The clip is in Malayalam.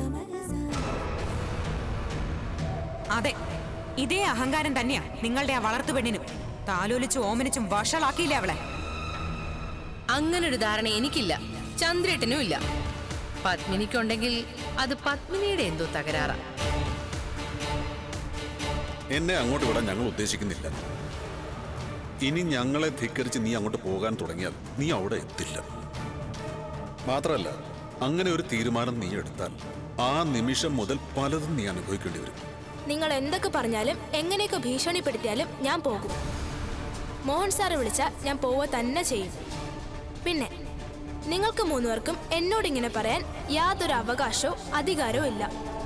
അതെ ഇതേ അഹങ്കാരം തന്നെയാ നിങ്ങളുടെ ആ വളർത്തു പെണ്ണിനും താലോലിച്ചും ഓമനിച്ചും വഷളാക്കിയില്ലേ അവളെ അങ്ങനൊരു ധാരണ എനിക്കില്ല ചന്ദ്രേട്ടനും ഇല്ല പത്മിനിക്കുണ്ടെങ്കിൽ അത് പത്മിനിയുടെ എന്തോ തകരാറാ എന്നെ അങ്ങോട്ട് വിടാൻ ഞങ്ങൾ ഉദ്ദേശിക്കുന്നില്ല ഇനി ഞങ്ങളെ ധിക്കരിച്ച് നീ അങ്ങോട്ട് പോകാൻ തുടങ്ങിയാൽ നീ അവിടെ എത്തില്ല മാത്രമല്ല അങ്ങനെ ഒരു തീരുമാനം നീ എടുത്താൽ ആ നിമിഷം മുതൽ പലതും നീ അനുഭവിക്കേണ്ടി വരും നിങ്ങൾ എന്തൊക്കെ പറഞ്ഞാലും എങ്ങനെയൊക്കെ ഭീഷണിപ്പെടുത്തിയാലും ഞാൻ പോകും മോഹൻ സാറ് വിളിച്ചാൽ ഞാൻ പോവുക തന്നെ ചെയ്യും പിന്നെ നിങ്ങൾക്ക് മൂന്നുപേർക്കും എന്നോട് ഇങ്ങനെ പറയാൻ യാതൊരു അവകാശവും അധികാരവും ഇല്ല